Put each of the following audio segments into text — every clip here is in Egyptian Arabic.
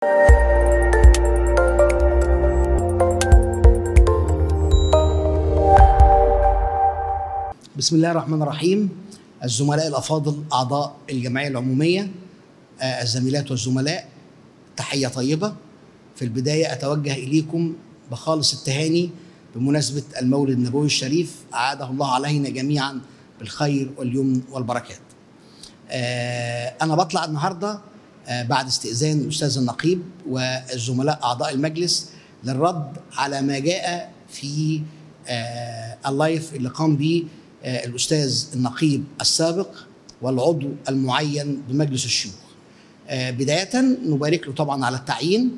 بسم الله الرحمن الرحيم الزملاء الافاضل اعضاء الجمعيه العموميه آه، الزميلات والزملاء تحيه طيبه في البدايه اتوجه اليكم بخالص التهاني بمناسبه المولد النبوي الشريف اعاده الله علينا جميعا بالخير واليمن والبركات. آه، انا بطلع النهارده آه، بعد استئذان الاستاذ النقيب والزملاء اعضاء المجلس للرد على ما جاء في آه، اللايف اللي قام به آه، الاستاذ النقيب السابق والعضو المعين بمجلس الشيوخ. آه، بدايه نبارك له طبعا على التعيين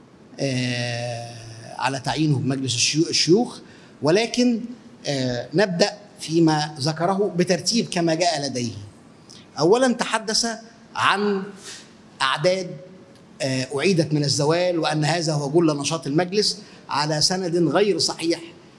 آه، على تعيينه بمجلس الشيو- الشيوخ ولكن آه، نبدا فيما ذكره بترتيب كما جاء لديه. اولا تحدث عن اعداد آه، اعيدت من الزوال وان هذا هو جل نشاط المجلس على سند غير صحيح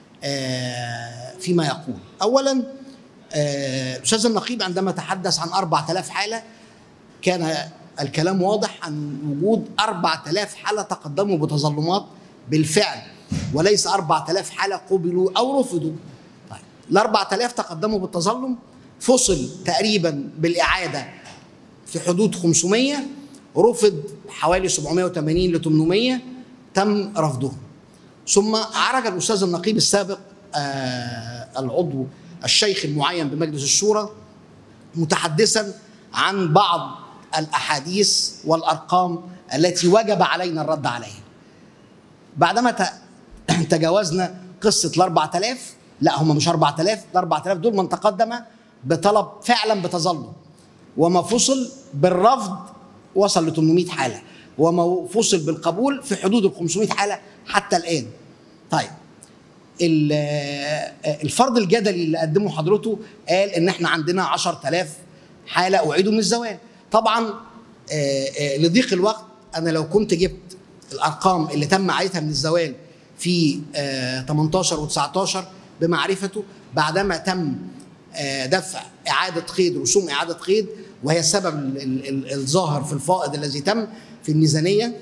آه، فيما يقول. اولا آه، الاستاذ النقيب عندما تحدث عن 4000 حاله كان الكلام واضح عن وجود 4000 حاله تقدموا بتظلمات بالفعل وليس 4000 حاله قبلوا او رفضوا. طيب ال 4000 تقدموا بالتظلم فصل تقريبا بالاعاده في حدود 500 رفض حوالي 780 ل 800 تم رفضهم. ثم عرج الاستاذ النقيب السابق آه العضو الشيخ المعين بمجلس الشورى متحدثا عن بعض الاحاديث والارقام التي وجب علينا الرد عليها. بعدما ت- تجاوزنا قصه ال 4000 لا هم مش 4000 ال 4000 دول من تقدم بطلب فعلا بتظلم وما فصل بالرفض وصل ل 800 حاله وما فصل بالقبول في حدود ال 500 حاله حتى الان. طيب ال- آه، الفرض الجدلي اللي قدمه حضرته قال ان احنا عندنا 10000 حاله اعيدوا من الزوال طبعا آه، آه، لضيق الوقت انا لو كنت جبت الارقام اللي تم اعادتها من الزوال في آه، 18 و19 بمعرفته بعدما تم آه، دفع اعاده قيد رسوم اعاده قيد وهي السبب ال- ال- ال- الظاهر في الفائض الذي تم في الميزانيه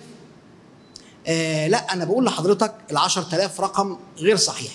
آه لا انا بقول لحضرتك ال 10000 رقم غير صحيح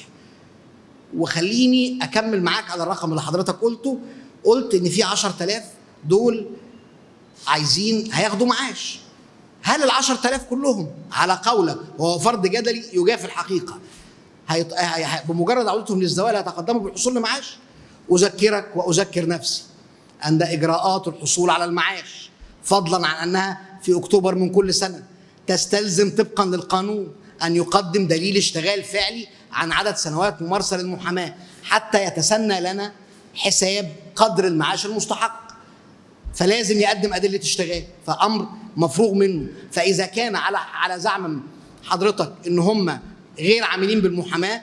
وخليني اكمل معاك على الرقم اللي حضرتك قلته قلت ان في 10000 دول عايزين هياخدوا معاش هل ال 10000 كلهم على قولك وهو فرض جدلي يجافي الحقيقه هيط... هي... هي- بمجرد عودتهم للزوال هيتقدموا بالحصول لمعاش اذكرك واذكر نفسي ان اجراءات الحصول على المعاش فضلا عن انها في اكتوبر من كل سنه تستلزم طبقا للقانون ان يقدم دليل اشتغال فعلي عن عدد سنوات ممارسه للمحاماه حتى يتسنى لنا حساب قدر المعاش المستحق فلازم يقدم ادله اشتغال فامر مفروغ منه فاذا كان على على زعم حضرتك ان هم غير عاملين بالمحاماه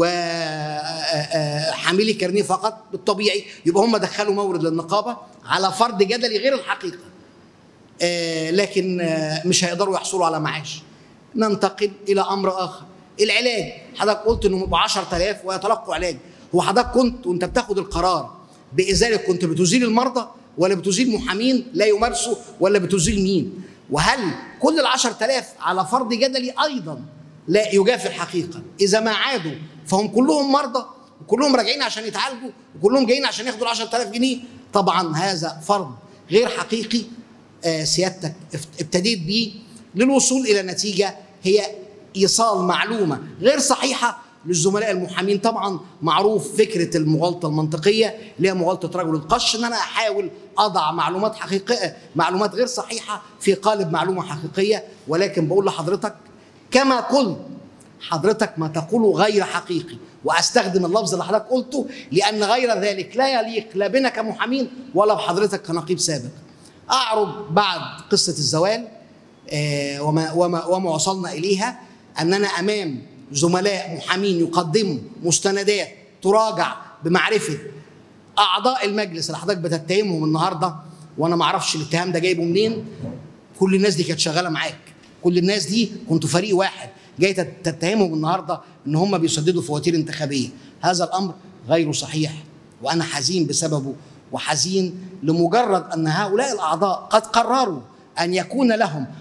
وحاملي كارنيه فقط بالطبيعي يبقى هم دخلوا مورد للنقابه على فرض جدلي غير الحقيقه آه، لكن آه، مش هيقدروا يحصلوا على معاش ننتقل الى امر اخر العلاج حضرتك قلت انهم يبقوا 10000 ويتلقوا علاج هو حضرتك كنت وانت بتاخد القرار بازاله كنت بتزيل المرضى ولا بتزيل محامين لا يمارسوا ولا بتزيل مين وهل كل ال 10000 على فرض جدلي ايضا لا يجافي الحقيقه اذا ما عادوا فهم كلهم مرضى وكلهم راجعين عشان يتعالجوا وكلهم جايين عشان ياخدوا ال 10000 جنيه طبعا هذا فرض غير حقيقي آه، سيادتك افت- ابتديت بيه للوصول الى نتيجه هي ايصال معلومه غير صحيحه للزملاء المحامين طبعا معروف فكره المغالطه المنطقيه اللي هي مغالطه رجل القش ان انا احاول اضع معلومات حقيقيه معلومات غير صحيحه في قالب معلومه حقيقيه ولكن بقول لحضرتك كما قلت حضرتك ما تقوله غير حقيقي واستخدم اللفظ اللي حضرتك قلته لان غير ذلك لا يليق لا بنا كمحامين ولا بحضرتك كنقيب سابق اعرض بعد قصه الزوال آه، وما وما وما وصلنا اليها اننا امام زملاء محامين يقدموا مستندات تراجع بمعرفه اعضاء المجلس اللي حضرتك بتتهمهم النهارده وانا ما اعرفش الاتهام ده جايبه منين كل الناس دي كانت شغاله معاك كل الناس دي كنتوا فريق واحد جاي تت- تتهمهم النهارده ان هم بيسددوا فواتير انتخابيه هذا الامر غير صحيح وانا حزين بسببه وحزين لمجرد ان هؤلاء الاعضاء قد قرروا ان يكون لهم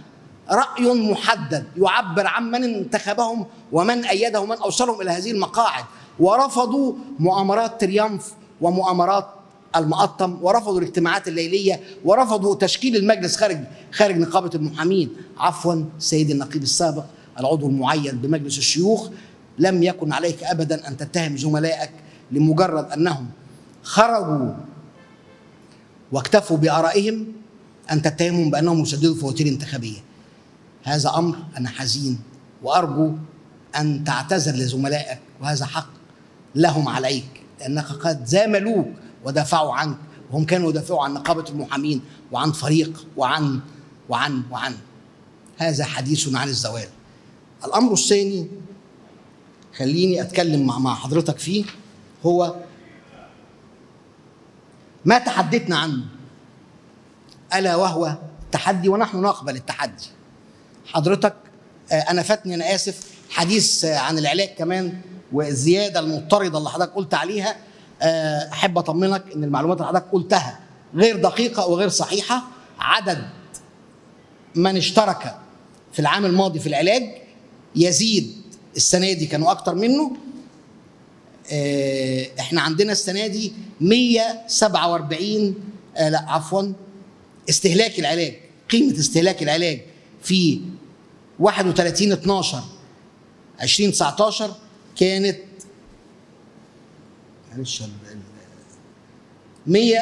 راي محدد يعبر عن من انتخبهم ومن ايده ومن اوصلهم الى هذه المقاعد ورفضوا مؤامرات تريامف ومؤامرات المقطم ورفضوا الاجتماعات الليليه ورفضوا تشكيل المجلس خارج خارج نقابه المحامين عفوا سيدي النقيب السابق العضو المعين بمجلس الشيوخ لم يكن عليك ابدا ان تتهم زملائك لمجرد انهم خرجوا واكتفوا بارائهم ان تتهمهم بانهم يسددوا فواتير انتخابيه. هذا امر انا حزين وارجو ان تعتذر لزملائك وهذا حق لهم عليك لانك قد زاملوك ودافعوا عنك وهم كانوا يدافعوا عن نقابه المحامين وعن فريق وعن وعن وعن هذا حديث عن الزوال. الامر الثاني خليني اتكلم مع مع حضرتك فيه هو ما تحدثنا عنه الا وهو التحدي ونحن نقبل التحدي حضرتك انا فاتني انا اسف حديث عن العلاج كمان والزياده المضطرده اللي حضرتك قلت عليها احب اطمنك ان المعلومات اللي حضرتك قلتها غير دقيقه وغير صحيحه عدد من اشترك في العام الماضي في العلاج يزيد السنه دي كانوا اكتر منه احنا عندنا السنه دي 147 آه لا عفوا استهلاك العلاج قيمه استهلاك العلاج في 31 12 2019 كانت معلش 100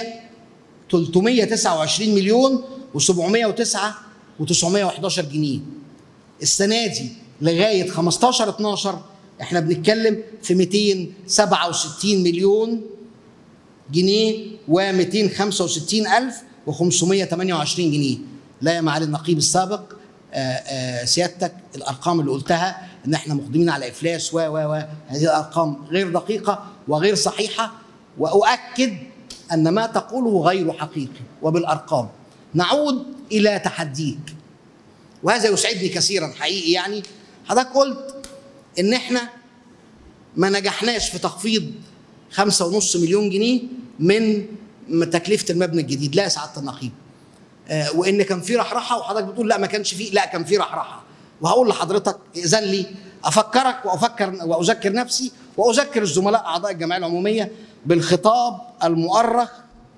329 مليون و709 و911 جنيه السنه دي لغايه 15 12 احنا بنتكلم في 267 مليون جنيه و265 الف و528 جنيه لا يا معالي النقيب السابق آآ آآ سيادتك الارقام اللي قلتها ان احنا مقدمين على افلاس و و و هذه الارقام غير دقيقه وغير صحيحه واؤكد ان ما تقوله غير حقيقي وبالارقام نعود الى تحديك وهذا يسعدني كثيرا حقيقي يعني حضرتك قلت ان احنا ما نجحناش في تخفيض خمسة ونص مليون جنيه من تكلفة المبنى الجديد لا يا سعادة النقيب آه وان كان في رحرحة وحضرتك بتقول لا ما كانش فيه لا كان في رحرحة وهقول لحضرتك اذن لي افكرك وافكر واذكر نفسي واذكر الزملاء اعضاء الجمعيه العموميه بالخطاب المؤرخ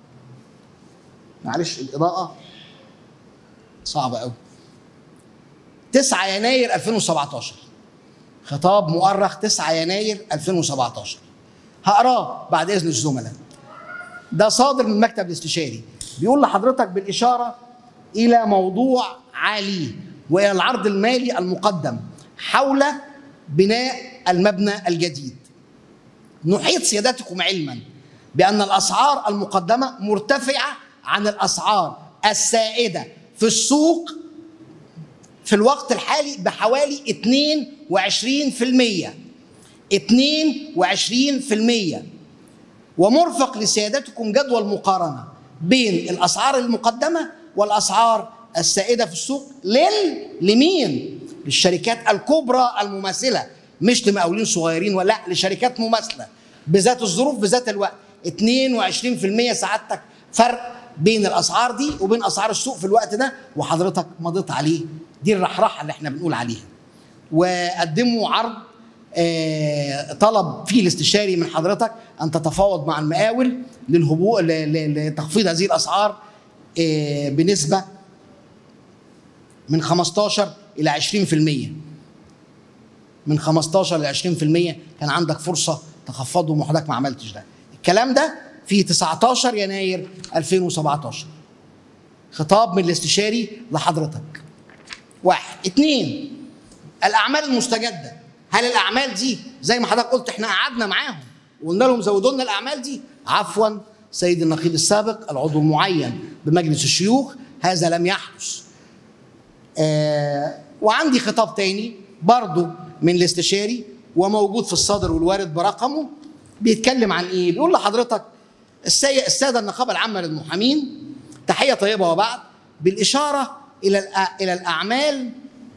معلش الاضاءه صعبه قوي 9 يناير 2017 خطاب مؤرخ 9 يناير 2017 هقراه بعد اذن الزملاء ده صادر من المكتب الاستشاري بيقول لحضرتك بالاشاره الى موضوع عالي والى العرض المالي المقدم حول بناء المبنى الجديد نحيط سيادتكم علما بان الاسعار المقدمه مرتفعه عن الاسعار السائده في السوق في الوقت الحالي بحوالي 22% 22% ومرفق لسيادتكم جدول مقارنه بين الاسعار المقدمه والاسعار السائده في السوق لل لمين؟ للشركات الكبرى المماثله مش لمقاولين صغيرين ولا لشركات مماثله بذات الظروف بذات الوقت 22% سعادتك فرق بين الاسعار دي وبين اسعار السوق في الوقت ده وحضرتك مضيت عليه دي الرحرحه اللي احنا بنقول عليها وقدموا عرض آه طلب فيه الاستشاري من حضرتك ان تتفاوض مع المقاول للهبوط لتخفيض هذه الاسعار آه بنسبه من 15 الى 20% من 15 ل 20% كان عندك فرصه تخفضهم وحضرتك ما عملتش ده الكلام ده في 19 يناير 2017 خطاب من الاستشاري لحضرتك واحد اثنين الاعمال المستجده هل الاعمال دي زي ما حضرتك قلت احنا قعدنا معاهم وقلنا لهم زودوا لنا الاعمال دي عفوا سيد النقيب السابق العضو المعين بمجلس الشيوخ هذا لم يحدث آه وعندي خطاب تاني برضو من الاستشاري وموجود في الصادر والوارد برقمه بيتكلم عن ايه؟ بيقول لحضرتك الساده النقابه العامه للمحامين تحيه طيبه وبعد بالاشاره الى الى الاعمال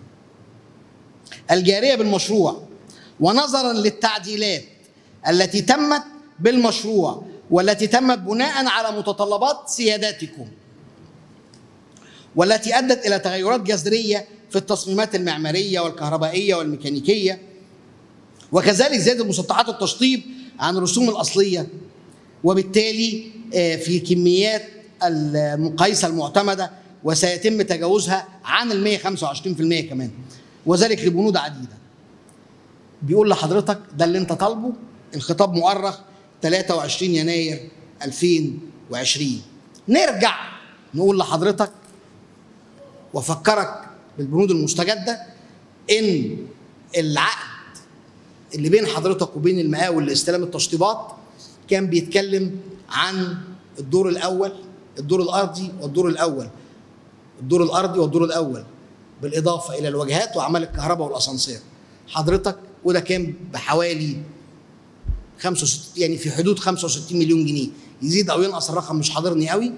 الجاريه بالمشروع ونظرا للتعديلات التي تمت بالمشروع والتي تمت بناء على متطلبات سياداتكم والتي ادت الى تغيرات جذريه في التصميمات المعماريه والكهربائيه والميكانيكيه وكذلك زياده مسطحات التشطيب عن الرسوم الاصليه وبالتالي آه، في كميات المقايسه المعتمده وسيتم تجاوزها عن ال 125% كمان وذلك لبنود عديده بيقول لحضرتك ده اللي انت طالبه الخطاب مؤرخ 23 يناير 2020 نرجع نقول لحضرتك وافكرك بالبنود المستجده ان العقد اللي بين حضرتك وبين المقاول لاستلام التشطيبات كان بيتكلم عن الدور الاول الدور الارضي والدور الاول الدور الارضي والدور الاول بالاضافه الى الواجهات واعمال الكهرباء والاسانسير حضرتك وده كان بحوالي 65 يعني في حدود 65 مليون جنيه يزيد او ينقص الرقم مش حاضرني قوي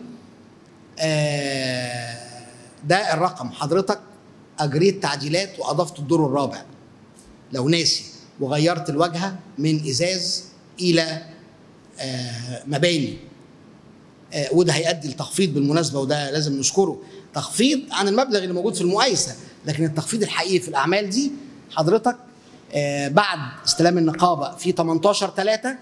آه ده الرقم حضرتك اجريت تعديلات واضفت الدور الرابع لو ناسي وغيرت الواجهه من ازاز الى آه مباني آه وده هيؤدي لتخفيض بالمناسبه وده لازم نشكره تخفيض عن المبلغ اللي موجود في المقايسه لكن التخفيض الحقيقي في الاعمال دي حضرتك آه بعد استلام النقابه في 18 3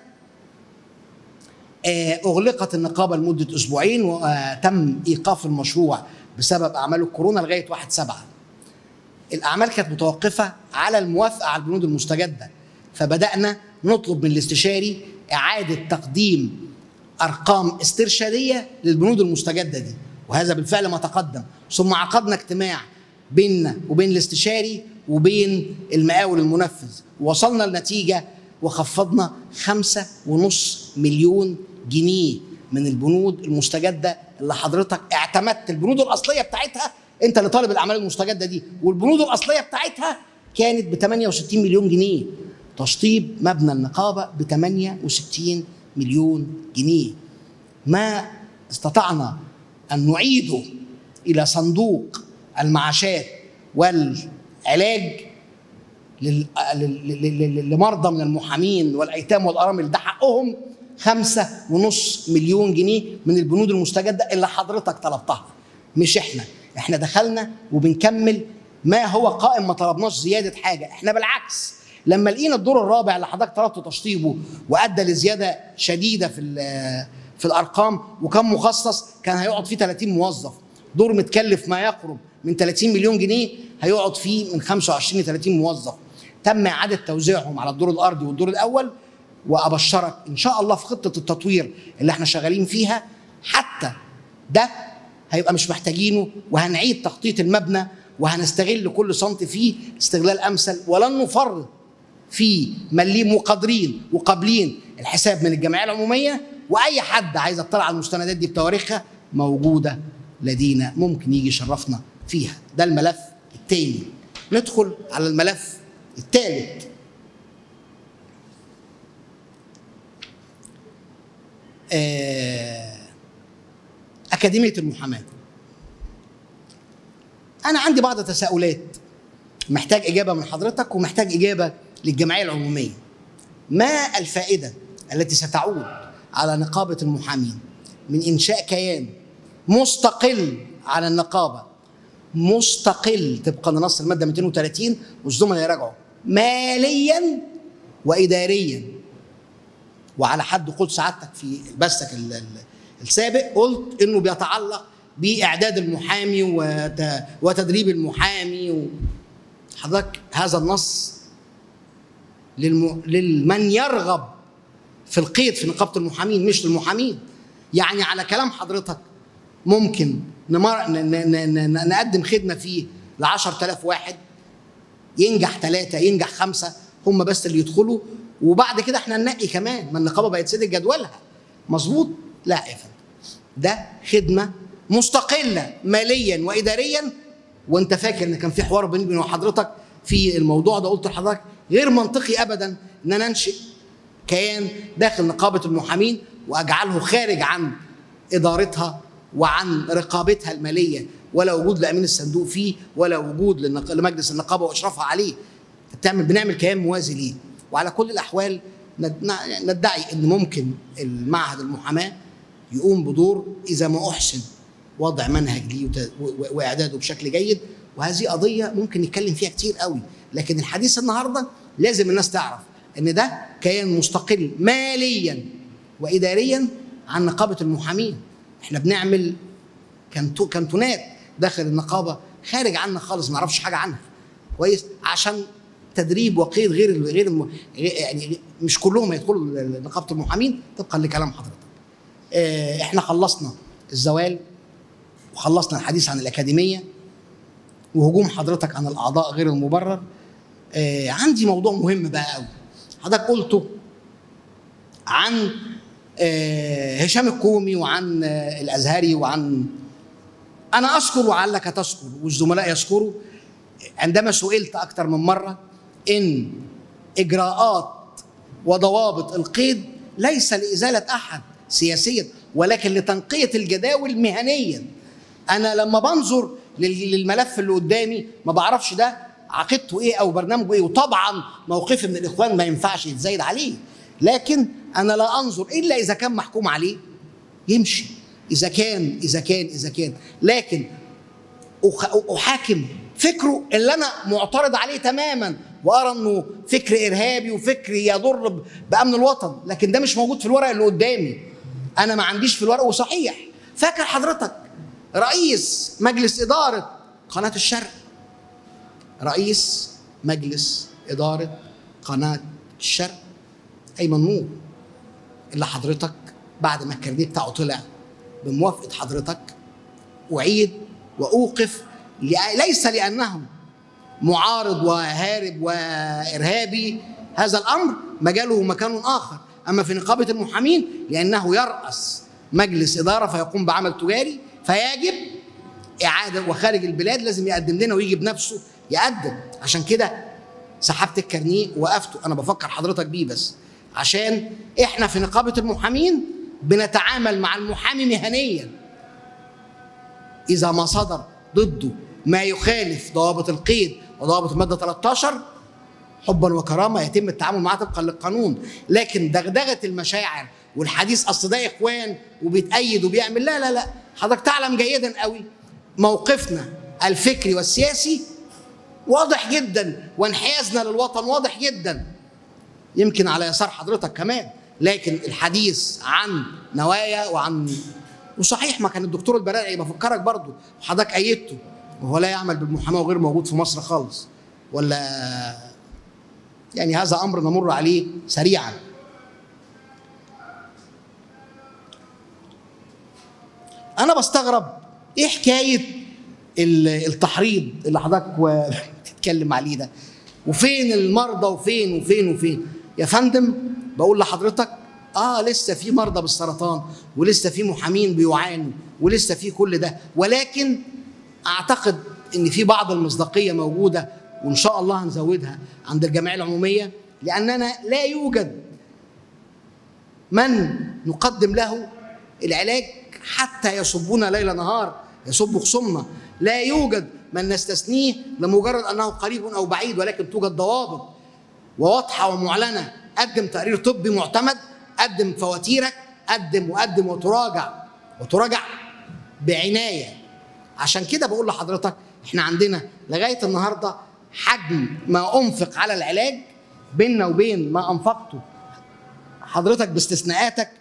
آه اغلقت النقابه لمده اسبوعين وتم ايقاف المشروع بسبب اعمال الكورونا لغايه 1 7 الاعمال كانت متوقفه على الموافقه على البنود المستجده فبدانا نطلب من الاستشاري اعاده تقديم ارقام استرشاديه للبنود المستجده دي وهذا بالفعل ما تقدم ثم عقدنا اجتماع بيننا وبين الاستشاري وبين المقاول المنفذ وصلنا لنتيجه وخفضنا خمسة ونص مليون جنيه من البنود المستجدة اللي حضرتك اعتمدت البنود الأصلية بتاعتها أنت اللي طالب الأعمال المستجدة دي والبنود الأصلية بتاعتها كانت ب 68 مليون جنيه تشطيب مبنى النقابة ب 68 مليون جنيه ما استطعنا أن نعيده إلى صندوق المعاشات والعلاج لل- لل- لل- لمرضى من المحامين والايتام والارامل ده حقهم خمسة ونص مليون جنيه من البنود المستجدة اللي حضرتك طلبتها مش احنا احنا دخلنا وبنكمل ما هو قائم ما طلبناش زيادة حاجة احنا بالعكس لما لقينا الدور الرابع اللي حضرتك طلبت تشطيبه وادى لزياده شديده في ال- في الارقام وكان مخصص كان هيقعد فيه 30 موظف دور متكلف ما يقرب من 30 مليون جنيه هيقعد فيه من 25 ل 30 موظف تم اعاده توزيعهم على الدور الارضي والدور الاول وابشرك ان شاء الله في خطه التطوير اللي احنا شغالين فيها حتى ده هيبقى مش محتاجينه وهنعيد تخطيط المبنى وهنستغل كل سنتي فيه استغلال امثل ولن نفرط في مليم وقادرين وقابلين الحساب من الجمعيه العموميه واي حد عايز يطلع على المستندات دي بتواريخها موجوده لدينا ممكن يجي يشرفنا فيها ده الملف الثاني ندخل على الملف الثالث آه، أكاديمية المحاماة أنا عندي بعض التساؤلات محتاج إجابة من حضرتك ومحتاج إجابة للجمعية العمومية ما الفائدة التي ستعود على نقابة المحامين من إنشاء كيان مستقل على النقابة مستقل طبقا لنص المادة 230 والزملاء يراجعوا ماليا وإداريا وعلى حد قول سعادتك في بثك ال- ال- السابق قلت انه بيتعلق باعداد المحامي وت- وتدريب المحامي و- حضرتك هذا النص للم... لمن يرغب في القيد في نقابه المحامين مش للمحامين يعني على كلام حضرتك ممكن نمر... ن... ن... ن... ن... نقدم خدمه فيه ل 10000 واحد ينجح ثلاثة ينجح خمسة هم بس اللي يدخلوا وبعد كده احنا ننقي كمان ما النقابة بقت سيد جدولها مظبوط لا يا فندم ده خدمة مستقلة ماليا وإداريا وانت فاكر ان كان في حوار بيني وبين حضرتك في الموضوع ده قلت لحضرتك غير منطقي ابدا ان انا انشئ كيان داخل نقابة المحامين واجعله خارج عن ادارتها وعن رقابتها الماليه ولا وجود لامين الصندوق فيه ولا وجود للنق- لمجلس النقابه واشرافها عليه بتعمل بنعمل كيان موازي ليه وعلى كل الاحوال ند- ندعي ان ممكن المعهد المحاماه يقوم بدور اذا ما احسن وضع منهج ليه وت- و- و- واعداده بشكل جيد وهذه قضيه ممكن نتكلم فيها كتير قوي لكن الحديث النهارده لازم الناس تعرف ان ده كيان مستقل ماليا واداريا عن نقابه المحامين احنا بنعمل كانتو كانتونات داخل النقابه خارج عنا خالص ما نعرفش حاجه عنها كويس عشان تدريب وقيد غير غير الم... يعني مش كلهم هيدخلوا نقابه المحامين طبقا لكلام حضرتك آه، احنا خلصنا الزوال وخلصنا الحديث عن الاكاديميه وهجوم حضرتك عن الاعضاء غير المبرر آه، عندي موضوع مهم بقى قوي حضرتك قلته عن آه، هشام الكومي وعن آه، الازهري وعن انا اشكر وعلك تشكر والزملاء يشكروا عندما سئلت اكثر من مره ان اجراءات وضوابط القيد ليس لازاله احد سياسيا ولكن لتنقيه الجداول مهنيا انا لما بنظر لل- للملف اللي قدامي ما بعرفش ده عقيدته ايه او برنامجه ايه وطبعا موقفي من الاخوان ما ينفعش يتزايد عليه لكن انا لا انظر الا اذا كان محكوم عليه يمشي اذا كان اذا كان اذا كان لكن أخ- احاكم فكره اللي انا معترض عليه تماما وارى انه فكر ارهابي وفكر يضر ب- بامن الوطن لكن ده مش موجود في الورق اللي قدامي انا ما عنديش في الورق وصحيح فاكر حضرتك رئيس مجلس اداره قناه الشرق رئيس مجلس اداره قناه الشرق ايمن نور اللي حضرتك بعد ما الكارنيه بتاعه طلع بموافقه حضرتك اعيد واوقف لأ- ليس لانه معارض وهارب وارهابي هذا الامر مجاله مكان اخر اما في نقابه المحامين لانه يراس مجلس اداره فيقوم بعمل تجاري فيجب اعاده وخارج البلاد لازم يقدم لنا ويجي بنفسه يقدم عشان كده سحبت الكارنيه وقفته انا بفكر حضرتك بيه بس عشان احنا في نقابه المحامين بنتعامل مع المحامي مهنيا اذا ما صدر ضده ما يخالف ضوابط القيد وضوابط الماده 13 حبا وكرامه يتم التعامل معاه طبقا للقانون لكن دغدغه المشاعر والحديث اصل ده اخوان وبيتأيد وبيعمل لا لا لا حضرتك تعلم جيدا قوي موقفنا الفكري والسياسي واضح جدا وانحيازنا للوطن واضح جدا يمكن على يسار حضرتك كمان لكن الحديث عن نوايا وعن وصحيح ما كان الدكتور البراعي بفكرك برضه وحضرتك ايدته وهو لا يعمل بالمحاماه وغير موجود في مصر خالص ولا يعني هذا امر نمر عليه سريعا انا بستغرب ايه حكايه ال- التحريض اللي حضرتك و- بتتكلم عليه ده وفين المرضى وفين وفين وفين يا فندم بقول لحضرتك اه لسه في مرضى بالسرطان ولسه في محامين بيعانوا ولسه في كل ده ولكن اعتقد ان في بعض المصداقيه موجوده وان شاء الله هنزودها عند الجمعيه العموميه لاننا لا يوجد من نقدم له العلاج حتى يصبنا ليل نهار يصب خصومنا لا يوجد من نستثنيه لمجرد انه قريب او بعيد ولكن توجد ضوابط وواضحه ومعلنه قدم تقرير طبي معتمد قدم فواتيرك قدم وقدم وتراجع وتراجع بعنايه عشان كده بقول لحضرتك احنا عندنا لغايه النهارده حجم ما انفق على العلاج بيننا وبين ما انفقته حضرتك باستثناءاتك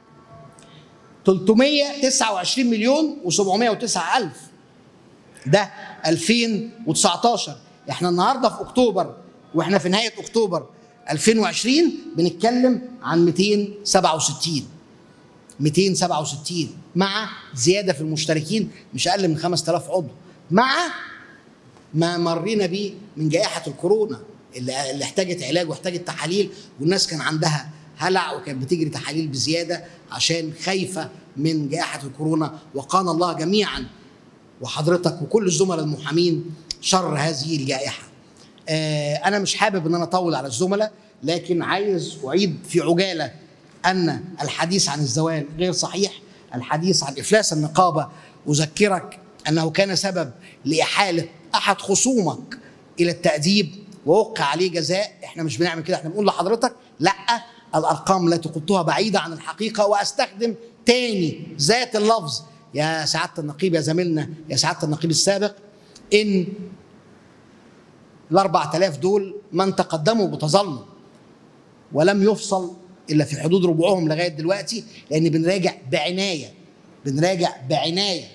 329 مليون و709 الف ده 2019 احنا النهارده في اكتوبر واحنا في نهايه اكتوبر 2020 بنتكلم عن 267 267 مع زياده في المشتركين مش اقل من 5000 عضو مع ما مرينا بيه من جائحه الكورونا اللي, اللي احتاجت علاج واحتاجت تحاليل والناس كان عندها هلع وكانت بتجري تحاليل بزياده عشان خايفه من جائحه الكورونا وقانا الله جميعا وحضرتك وكل الزملاء المحامين شر هذه الجائحه. آه انا مش حابب ان انا اطول على الزملاء لكن عايز اعيد في عجاله ان الحديث عن الزوال غير صحيح، الحديث عن افلاس النقابه اذكرك انه كان سبب لاحاله احد خصومك الى التاديب ووقع عليه جزاء، احنا مش بنعمل كده احنا بنقول لحضرتك لا الارقام التي قلتها بعيده عن الحقيقه واستخدم تاني ذات اللفظ يا سعاده النقيب يا زميلنا يا سعاده النقيب السابق ان ال 4000 دول من تقدموا بتظلم ولم يفصل الا في حدود ربعهم لغايه دلوقتي لان بنراجع بعنايه بنراجع بعنايه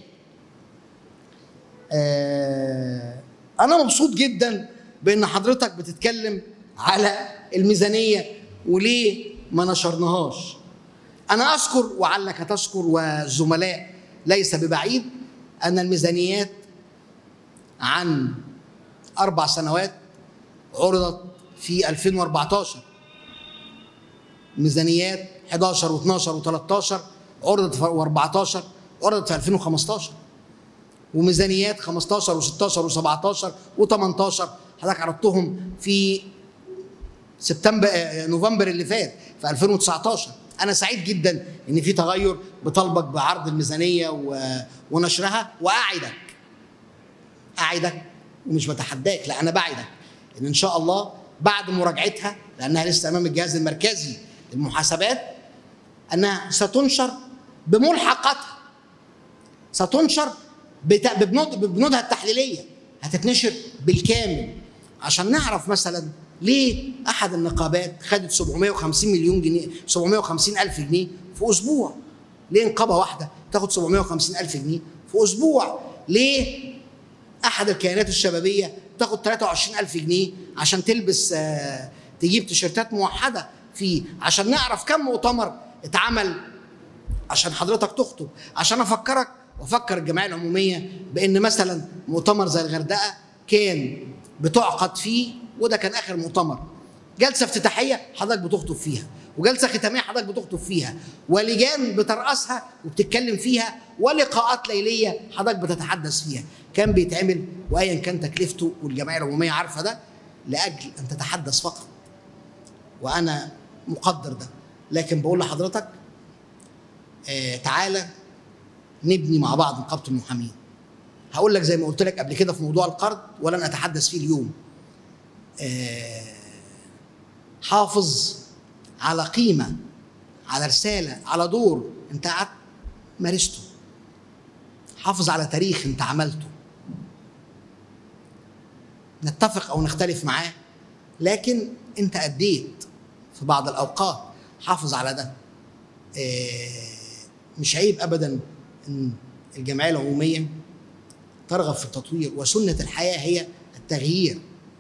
آه انا مبسوط جدا بان حضرتك بتتكلم على الميزانيه وليه ما نشرناهاش انا اذكر وعلك تذكر والزملاء ليس ببعيد ان الميزانيات عن اربع سنوات عرضت في 2014 ميزانيات 11 و12 و13 عرضت في 14 عرضت في 2015 وميزانيات 15 و16 و17 و18 حضرتك عرضتهم في سبتمبر نوفمبر اللي فات في 2019 انا سعيد جدا ان في تغير بطلبك بعرض الميزانيه ونشرها واعدك اعدك ومش بتحداك لا انا بعدك ان ان شاء الله بعد مراجعتها لانها لسه امام الجهاز المركزي للمحاسبات انها ستنشر بملحقاتها ستنشر ببنود ببنودها التحليليه هتتنشر بالكامل عشان نعرف مثلا ليه احد النقابات خدت 750 مليون جنيه 750 الف جنيه في اسبوع ليه نقابه واحده تاخد 750 الف جنيه في اسبوع ليه احد الكيانات الشبابيه تاخد 23 الف جنيه عشان تلبس آه تجيب تيشيرتات موحده فيه عشان نعرف كم مؤتمر اتعمل عشان حضرتك تخطب عشان افكرك وافكر الجمعيه العموميه بان مثلا مؤتمر زي الغردقه كان بتعقد فيه وده كان اخر مؤتمر جلسه افتتاحيه حضرتك بتخطب فيها وجلسه ختاميه حضرتك بتخطب فيها ولجان بترأسها وبتتكلم فيها ولقاءات ليليه حضرتك بتتحدث فيها كان بيتعمل وايا كان تكلفته والجمعيه العموميه عارفه ده لاجل ان تتحدث فقط وانا مقدر ده لكن بقول لحضرتك آه تعالى نبني مع بعض نقابه المحامين هقول لك زي ما قلت لك قبل كده في موضوع القرض ولن اتحدث فيه اليوم آه حافظ على قيمه على رساله على دور انت قعدت مارسته حافظ على تاريخ انت عملته نتفق او نختلف معاه لكن انت اديت في بعض الاوقات حافظ على ده آه مش عيب ابدا ان الجمعيه العموميه ترغب في التطوير وسنه الحياه هي التغيير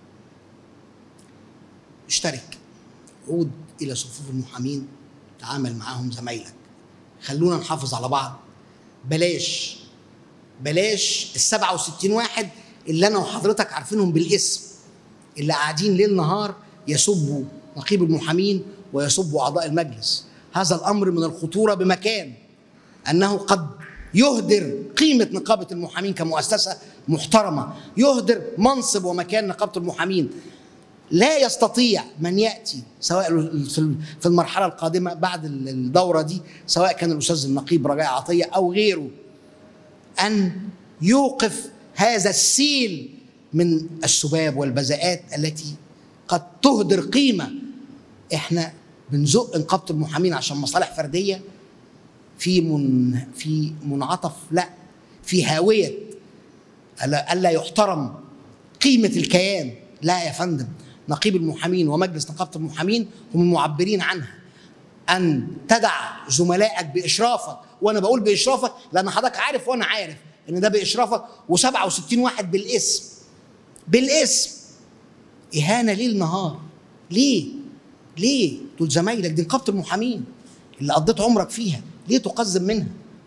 اشترك عود الى صفوف المحامين تعامل معاهم زمايلك خلونا نحافظ على بعض بلاش بلاش ال 67 واحد اللي انا وحضرتك عارفينهم بالاسم اللي قاعدين ليل نهار يسبوا نقيب المحامين ويسبوا اعضاء المجلس هذا الامر من الخطوره بمكان انه قد يهدر قيمه نقابه المحامين كمؤسسه محترمه يهدر منصب ومكان نقابه المحامين لا يستطيع من ياتي سواء في المرحله القادمه بعد الدوره دي سواء كان الاستاذ النقيب رجاء عطيه او غيره ان يوقف هذا السيل من السباب والبذاءات التي قد تهدر قيمه احنا بنزق نقابه المحامين عشان مصالح فرديه في من في منعطف لا في هاويه الا يحترم قيمه الكيان لا يا فندم نقيب المحامين ومجلس نقابه المحامين هم المعبرين عنها ان تدع زملائك باشرافك وانا بقول باشرافك لان حضرتك عارف وانا عارف ان ده باشرافك و67 واحد بالاسم بالاسم اهانه ليل نهار ليه؟ ليه؟ دول زمايلك دي نقابه المحامين اللي قضيت عمرك فيها ليه تقزم منها؟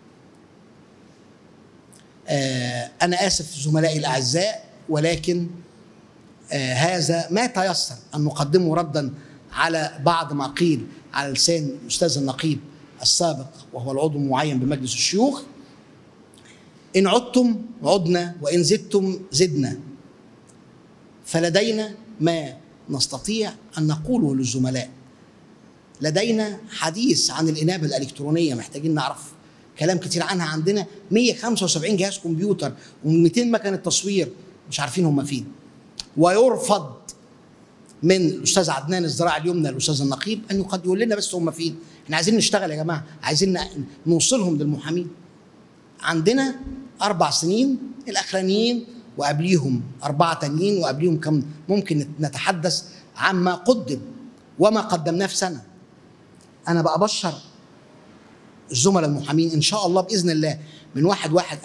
آه انا اسف زملائي الاعزاء ولكن آه هذا ما تيسر ان نقدمه ردا على بعض ما قيل على لسان الاستاذ النقيب السابق وهو العضو المعين بمجلس الشيوخ ان عدتم عدنا وان زدتم زدنا فلدينا ما نستطيع ان نقوله للزملاء لدينا حديث عن الانابه الالكترونيه محتاجين نعرف كلام كتير عنها عندنا 175 جهاز كمبيوتر و200 مكنه تصوير مش عارفين هم فين ويرفض من الاستاذ عدنان الزراعه اليمنى الاستاذ النقيب انه قد يقول لنا بس هم فين احنا عايزين نشتغل يا جماعه عايزين نوصلهم للمحامين عندنا اربع سنين الاخرانيين وقبليهم أربعة تانيين وقبليهم كم ممكن نتحدث عما قدم وما قدمناه في سنة أنا بأبشر الزملاء المحامين إن شاء الله بإذن الله من واحد واحد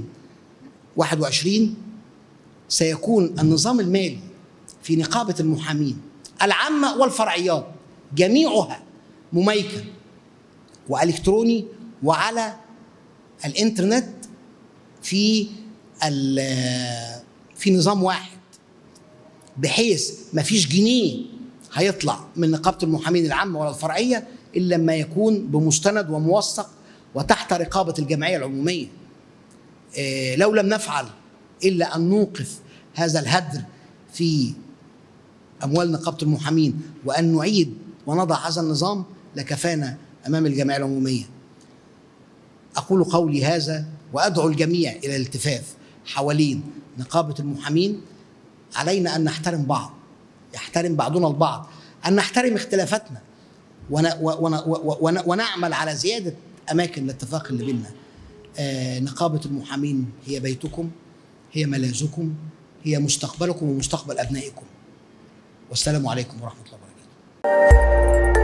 2021 سيكون النظام المالي في نقابة المحامين العامة والفرعيات جميعها مميكن والكتروني وعلى الانترنت في في نظام واحد بحيث ما فيش جنيه هيطلع من نقابه المحامين العامه ولا الفرعيه الا لما يكون بمستند وموثق وتحت رقابه الجمعيه العموميه إيه لو لم نفعل الا ان نوقف هذا الهدر في اموال نقابه المحامين وان نعيد ونضع هذا النظام لكفانا امام الجمعيه العموميه اقول قولي هذا وادعو الجميع الى الالتفاف حوالين نقابه المحامين علينا ان نحترم بعض يحترم بعضنا البعض ان نحترم اختلافاتنا ونعمل على زياده اماكن الاتفاق اللي بيننا آه نقابه المحامين هي بيتكم هي ملاذكم هي مستقبلكم ومستقبل ابنائكم والسلام عليكم ورحمه الله وبركاته